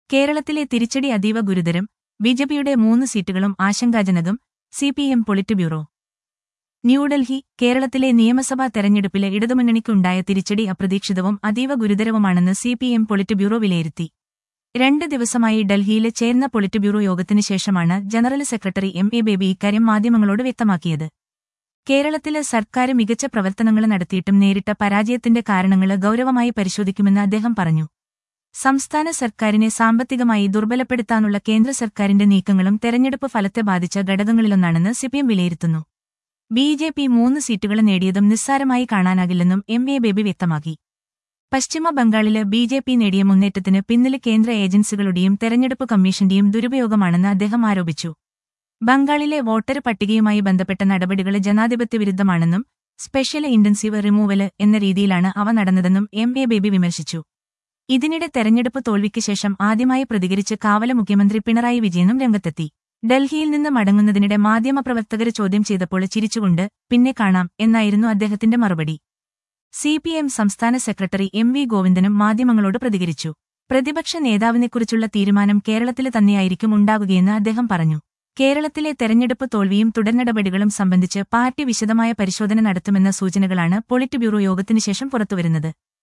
കേരളത്തിലെ തിരിച്ചടി അതീവ ഗുരുതരം ബിജെപിയുടെ മൂന്ന് സീറ്റുകളും ആശങ്കാജനകം സിപിഎം പൊളിറ്റ് ബ്യൂറോ ന്യൂഡൽഹി കേരളത്തിലെ നിയമസഭാ തെരഞ്ഞെടുപ്പിലെ ഇടതുമുന്നണിക്കുണ്ടായ തിരിച്ചടി അപ്രതീക്ഷിതവും അതീവ ഗുരുതരവുമാണെന്ന് സിപിഎം പൊളിറ്റ് ബ്യൂറോ വിലയിരുത്തി രണ്ട് ദിവസമായി ഡൽഹിയിൽ ചേർന്ന പൊളിറ്റ് ബ്യൂറോ യോഗത്തിന് ശേഷമാണ് general secretary M A Baby ഇക്കാര്യം മാധ്യമങ്ങളോട് വ്യക്തമാക്കിയത് കേരളത്തില് സർക്കാർ മികച്ച പ്രവർത്തനങ്ങൾ നടത്തിയിട്ടും നേരിട്ട പരാജയത്തിന്റെ കാരണങ്ങൾ ഗൌരവമായി പരിശോധിക്കുമെന്ന് അദ്ദേഹം പറഞ്ഞു സംസ്ഥാന സർക്കാരിനെ സാമ്പത്തികമായി ദുർബലപ്പെടുത്താനുള്ള കേന്ദ്ര സർക്കാരിന്റെ നീക്കങ്ങളും തെരഞ്ഞെടുപ്പ് ഫലത്തെ ബാധിച്ച ഘടകങ്ങളിലൊന്നാണെന്ന് സിപിഎം വിലയിരുത്തുന്നു ബി ജെ പി മൂന്ന് സീറ്റുകൾ നേടിയതും നിസ്സാരമായി കാണാനാകില്ലെന്നും എം എ ബേബി വ്യക്തമാക്കി പശ്ചിമ ബംഗാളില് ബി ജെ പി നേടിയ മുന്നേറ്റത്തിന് പിന്നില് കേന്ദ്ര ഏജൻസികളുടെയും തെരഞ്ഞെടുപ്പ് കമ്മീഷന്റെയും ദുരുപയോഗമാണെന്ന് അദ്ദേഹം ആരോപിച്ചു ബംഗാളിലെ വോട്ടർ പട്ടികയുമായി ബന്ധപ്പെട്ട നടപടികൾ ജനാധിപത്യവിരുദ്ധമാണെന്നും സ്പെഷ്യൽ ഇന്റൻസീവ് റിമൂവല് എന്ന രീതിയിലാണ് അവ നടന്നതെന്നും എം എ ബേബി വിമർശിച്ചു ഇതിനിടെ തെരഞ്ഞെടുപ്പ് തോൽവിക്ക് ശേഷം ആദ്യമായി പ്രതികരിച്ച് കാവല മുഖ്യമന്ത്രി പിണറായി വിജയനും രംഗത്തെത്തി ഡൽഹിയിൽ നിന്ന് മടങ്ങുന്നതിനിടെ മാധ്യമപ്രവർത്തകരെ ചോദ്യം ചെയ്തപ്പോൾ ചിരിച്ചുകൊണ്ട് പിന്നെ കാണാം എന്നായിരുന്നു അദ്ദേഹത്തിന്റെ മറുപടി സിപിഎം സംസ്ഥാന സെക്രട്ടറി എം വി ഗോവിന്ദനും മാധ്യമങ്ങളോട് പ്രതികരിച്ചു പ്രതിപക്ഷ നേതാവിനെക്കുറിച്ചുള്ള തീരുമാനം കേരളത്തില് തന്നെയായിരിക്കും ഉണ്ടാകുകയെന്ന് അദ്ദേഹം പറഞ്ഞു കേരളത്തിലെ തെരഞ്ഞെടുപ്പ് തോൽവിയും തുടർനടപടികളും സംബന്ധിച്ച് പാർട്ടി വിശദമായ പരിശോധന നടത്തുമെന്ന സൂചനകളാണ് പൊളിറ്റ് ബ്യൂറോ യോഗത്തിനുശേഷം പുറത്തുവരുന്നത്